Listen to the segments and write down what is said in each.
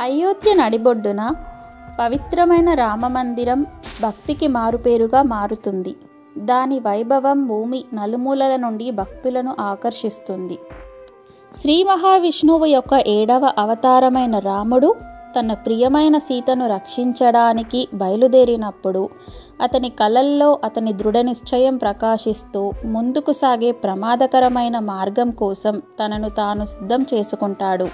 అయోధ్య నడిబొడ్డున పవిత్రమైన రామమందిరం భక్తికి మారుపేరుగా మారుతుంది దాని వైభవం భూమి నలుమూలల నుండి భక్తులను ఆకర్షిస్తుంది శ్రీ మహావిష్ణువు యొక్క ఏడవ అవతారమైన రాముడు తన ప్రియమైన సీతను రక్షించడానికి బయలుదేరినప్పుడు అతని కలల్లో అతని దృఢ నిశ్చయం ప్రకాశిస్తూ ముందుకు సాగే ప్రమాదకరమైన మార్గం కోసం తనను తాను సిద్ధం చేసుకుంటాడు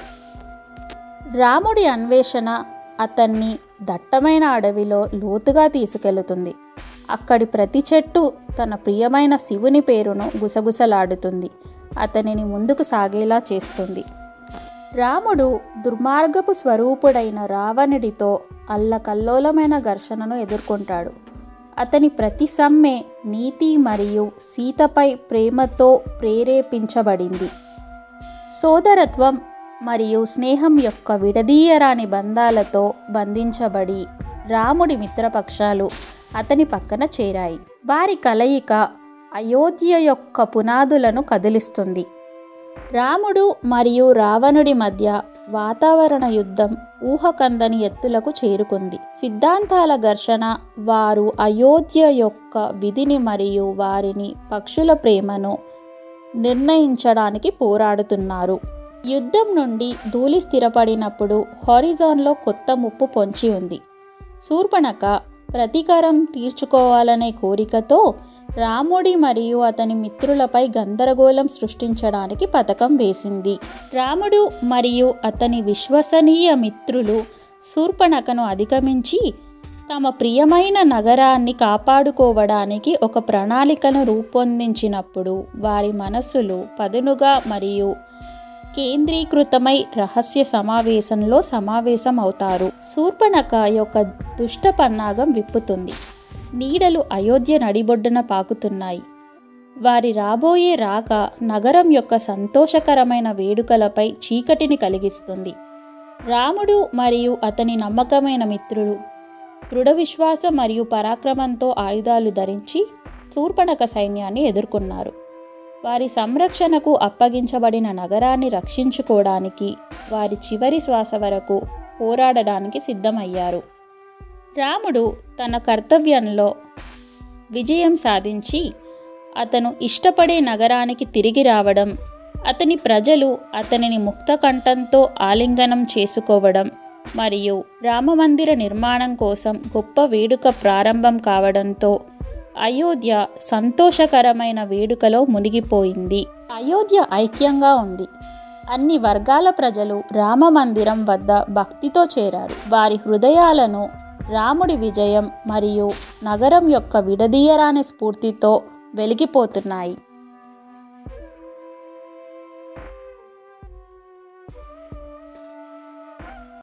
రాముడి అన్వేషణ అతన్ని దట్టమైన అడవిలో లోతుగా తీసుకెళుతుంది అక్కడి ప్రతి చెట్టు తన ప్రియమైన శివుని పేరును గుసగుసలాడుతుంది అతనిని ముందుకు సాగేలా చేస్తుంది రాముడు దుర్మార్గపు స్వరూపుడైన రావణుడితో అల్లకల్లోలమైన ఘర్షణను ఎదుర్కొంటాడు అతని ప్రతి సమ్మె నీతి మరియు సీతపై ప్రేమతో ప్రేరేపించబడింది సోదరత్వం మరియు స్నేహం యొక్క విడదీయరాని బంధాలతో బంధించబడి రాముడి మిత్రపక్షాలు అతని పక్కన చేరాయి వారి కలయిక అయోధ్య యొక్క పునాదులను కదిలిస్తుంది రాముడు మరియు రావణుడి మధ్య వాతావరణ యుద్ధం ఊహకందని ఎత్తులకు చేరుకుంది సిద్ధాంతాల ఘర్షణ వారు అయోధ్య యొక్క విధిని మరియు వారిని పక్షుల ప్రేమను నిర్ణయించడానికి పోరాడుతున్నారు యుద్ధం నుండి ధూళి స్థిరపడినప్పుడు హారిజాన్లో కొత్త ముప్పు పొంచి ఉంది శూర్పణక ప్రతీకారం తీర్చుకోవాలనే కోరికతో రాముడి మరియు అతని మిత్రులపై గందరగోళం సృష్టించడానికి పథకం వేసింది రాముడు మరియు అతని విశ్వసనీయ మిత్రులు శూర్పణకను అధిగమించి తమ ప్రియమైన నగరాన్ని కాపాడుకోవడానికి ఒక ప్రణాళికను రూపొందించినప్పుడు వారి మనస్సులు పదునుగా మరియు కేంద్రీకృతమై రహస్య సమావేశంలో సమావేశం అవుతారు శూర్పణక యొక్క దుష్ట పన్నాగం విప్పుతుంది నీడలు అయోధ్య నడిబొడ్డున పాకుతున్నాయి వారి రాబోయే రాక నగరం యొక్క సంతోషకరమైన వేడుకలపై చీకటిని కలిగిస్తుంది రాముడు మరియు అతని నమ్మకమైన మిత్రులు దృఢ విశ్వాసం మరియు పరాక్రమంతో ఆయుధాలు ధరించి శూర్పణక సైన్యాన్ని ఎదుర్కొన్నారు వారి సంరక్షణకు అప్పగించబడిన నగరాన్ని రక్షించుకోవడానికి వారి చివరి శ్వాస వరకు పోరాడడానికి సిద్ధమయ్యారు రాముడు తన కర్తవ్యంలో విజయం సాధించి అతను ఇష్టపడే నగరానికి తిరిగి రావడం అతని ప్రజలు అతనిని ముక్తకంఠంతో ఆలింగనం చేసుకోవడం మరియు రామమందిర నిర్మాణం కోసం గొప్ప వేడుక ప్రారంభం కావడంతో అయోధ్య సంతోషకరమైన వేడుకలో మునిగిపోయింది అయోధ్య ఐక్యంగా ఉంది అన్ని వర్గాల ప్రజలు రామ మందిరం వద్ద భక్తితో చేరారు వారి హృదయాలను రాముడి విజయం మరియు నగరం యొక్క విడదీయరాని స్ఫూర్తితో వెలిగిపోతున్నాయి